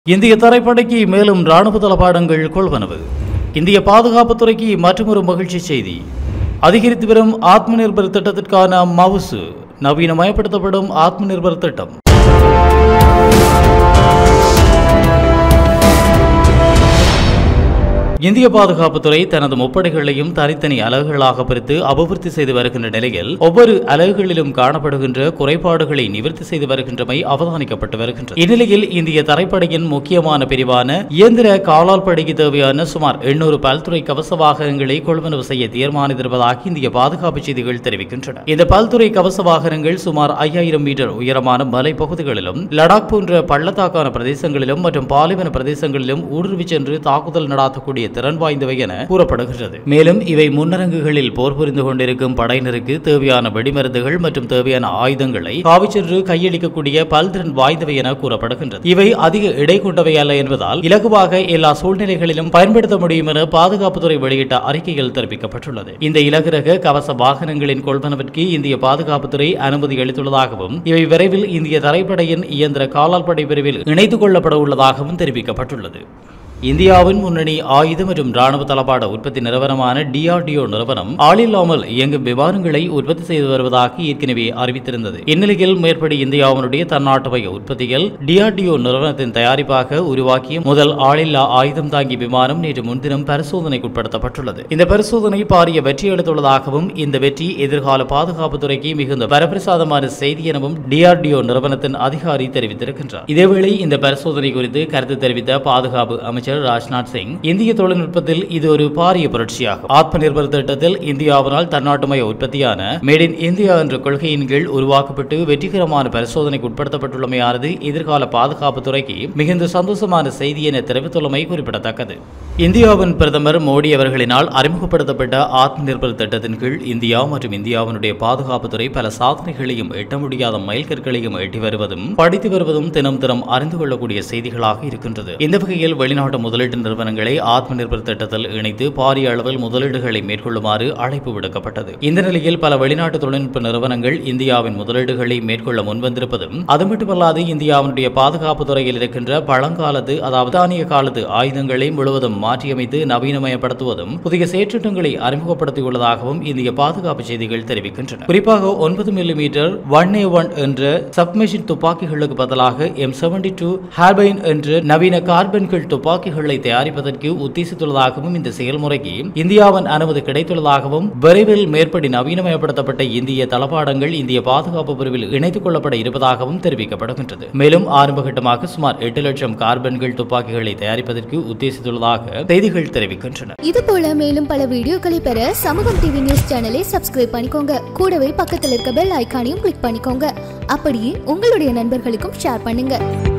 இந்திய தரைப்படைக்கு மேலும் ராணுவ தளபாடங்கள் கொள்வனவு இந்திய பாதுகாப்புத்துறைக்கு மற்றொரு மகிழ்ச்சி செய்தி அதிகரித்து வரும் ஆத்ம நிர்பர் திட்டத்திற்கான மவுசு நவீனமயப்படுத்தப்படும் ஆத்ம நிர்பர் திட்டம் இந்திய பாதுகாப்புத்துறை தனது முப்படைகளையும் தனித்தனி அலகுகளாக பிரித்து அபிவிருத்தி செய்து வருகின்ற நிலையில் ஒவ்வொரு அலகுகளிலும் காணப்படுகின்ற குறைபாடுகளை நிவர்த்தி செய்து வருகின்றமை அவதானிக்கப்பட்டு வருகின்றது இந்நிலையில் இந்திய தரைப்படையின் முக்கியமான பிரிவான இயந்திர காலால் படைக்கு தேவையான சுமார் எண்ணூறு பல்துறை கவச வாகனங்களை கொள்வனவு செய்ய தீர்மானித்திருப்பதாக இந்திய பாதுகாப்பு செய்திகள் தெரிவிக்கின்றன இந்த பல்துறை கவச வாகனங்கள் சுமார் ஐயாயிரம் மீட்டர் உயரமான மலை பகுதிகளிலும் லடாக் போன்ற பள்ளத்தாக்கான பிரதேசங்களிலும் மற்றும் பாலைவன பிரதேசங்களிலும் ஊடுருவி சென்று தாக்குதல் நடாத்தக்கூடிய திறன் வாய்ந்தவை என கூறப்படுகிறது மேலும் இவை முன்னரங்குகளில் போர் புரிந்து கொண்டிருக்கும் படையினருக்கு தேவையான வெடிமருந்துகள் மற்றும் தேவையான ஆயுதங்களை காவிச்சென்று கையளிக்கக்கூடிய பல்திறன் வாய்ந்தவை என கூறப்படுகின்றது இவை அதிக எடை கொண்டவை அல்ல என்பதால் இலகுவாக எல்லா சூழ்நிலைகளிலும் பயன்படுத்த முடியும் என பாதுகாப்புத்துறை வெளியிட்ட அறிக்கையில் தெரிவிக்கப்பட்டுள்ளது இந்த இலகுரக கவச வாகனங்களின் கொள்வனவிற்கு இந்திய பாதுகாப்புத்துறை அனுமதி அளித்துள்ளதாகவும் இவை விரைவில் இந்திய தரைப்படையின் இயந்திர காலால் படை பிரிவில் இணைத்துக் கொள்ளப்பட உள்ளதாகவும் தெரிவிக்கப்பட்டுள்ளது இந்தியாவின் முன்னணி ஆயுத மற்றும் ராணுவ தளபாட உற்பத்தி நிறுவனமான டிஆர்டிஓ நிறுவனம் ஆளில்லாமல் இயங்கும் விமானங்களை உற்பத்தி செய்து வருவதாக ஏற்கனவே அறிவித்திருந்தது இந்நிலையில் மேற்படி இந்தியாவினுடைய தன்னாட்டுமய உற்பத்தியில் டிஆர்டிஓ நிறுவனத்தின் தயாரிப்பாக உருவாக்கிய முதல் ஆளில்லா ஆயுதம் தாங்கி விமானம் நேற்று முன்தினம் பரிசோதனைக்குட்படுத்தப்பட்டுள்ளது இந்த பரிசோதனை பாரிய வெற்றி அளித்துள்ளதாகவும் இந்த வெற்றி எதிர்கால பாதுகாப்புத்துறைக்கு மிகுந்த வரப்பிரசாதமான செய்தி எனவும் டிஆர்டிஓ நிறுவனத்தின் அதிகாரி தெரிவித்திருக்கின்றார் இதேவேளை இந்த பரிசோதனை குறித்து கருத்து தெரிவித்த பாதுகாப்பு அமைச்சர் ராஜ்நாத் சிங் இந்திய தொழில்நுட்பத்தில் இது ஒரு பாரிய புரட்சியாகும் ஆத்ம நிர்பர் திட்டத்தில் இந்தியாவினால் தன்னாட்டுமய உற்பத்தியான மேட் இன் இந்தியா என்ற கொள்கையின் கீழ் உருவாக்கப்பட்டு வெற்றிகரமான பரிசோதனைக்கு உட்படுத்தப்பட்டுள்ளமையானது எதிர்கால பாதுகாப்புத்துறைக்கு மிகுந்த சந்தோஷமான செய்தி என தெரிவித்துள்ளமை குறிப்பிடத்தக்கது இந்தியாவின் பிரதமர் மோடி அவர்களினால் அறிமுகப்படுத்தப்பட்ட ஆத்ம நிர்பர் திட்டத்தின் கீழ் இந்தியா மற்றும் இந்தியாவினுடைய பாதுகாப்புத்துறை பல சாதனைகளையும் எட்ட முடியாத மைல்கற்களையும் எட்டி வருவதும் படித்து வருவதும் தினம் தினம் அறிந்து கொள்ளக்கூடிய செய்திகளாக இருக்கின்றது இந்த வகையில் வெளிநாட்டு முதலீட்டு நிறுவனங்களை ஆத்ம நிர்பர் திட்டத்தில் இணைத்து பாரிய அளவில் முதலீடுகளை மேற்கொள்ளுமாறு அழைப்பு விடுக்கப்பட்டது இந்த நிலையில் பல வெளிநாட்டு தொழில்நுட்ப நிறுவனங்கள் இந்தியாவின் முதலீடுகளை மேற்கொள்ள முன்வந்திருப்பதும் அது மட்டுமல்லாது இந்தியாவினுடைய பாதுகாப்பு துறையில் இருக்கின்ற பழங்காலத்து அதாவது தானிய காலத்து ஆயுதங்களை முழுவதும் மாற்றியமைத்து நவீனமயப்படுத்துவதும் புதிய செயற்றிட்டங்களை அறிமுகப்படுத்தியுள்ளதாகவும் இந்திய பாதுகாப்பு செய்திகள் தெரிவிக்கின்றன குறிப்பாக ஒன்பது மில்லிமீட்டர் ஒன் ஏ ஒன் என்ற சப்மெஷின் துப்பாக்கிகளுக்கு பதிலாக எம் செவன்டி டூ ஹார்பைன் என்ற நவீன கார்பன்கள் துப்பாக்கிகளை தயாரிப்பதற்கு உத்தேசித்துள்ளதாகவும் இந்த செயல்முறைக்கு இந்தியாவின் அனுமதி கிடைத்துள்ளதாகவும் விரைவில் மேற்படி நவீனமயப்படுத்தப்பட்ட இந்திய தளபாடங்கள் இந்திய பாதுகாப்பு பிரிவில் இணைத்துக் கொள்ளப்பட இருப்பதாகவும் தெரிவிக்கப்படுகின்றது மேலும் ஆரம்பகட்டமாக சுமார் எட்டு லட்சம் கார்பன்கள் துப்பாக்கிகளை தயாரிப்பதற்கு உத்தேசித்துள்ளதாக செய்திகள் தெரிவிக்கின்றன இது போல மேலும் பல வீடியோக்களை பெற சமூகம் டிவி நியூஸ் சேனலை சப்ஸ்கிரைப் பண்ணிக்கோங்க கூடவே பக்கத்தில் இருக்க பெல் ஐகானையும் கிளிக் பண்ணிக்கோங்க அப்படியே உங்களுடைய நண்பர்களுக்கும் ஷேர் பண்ணுங்க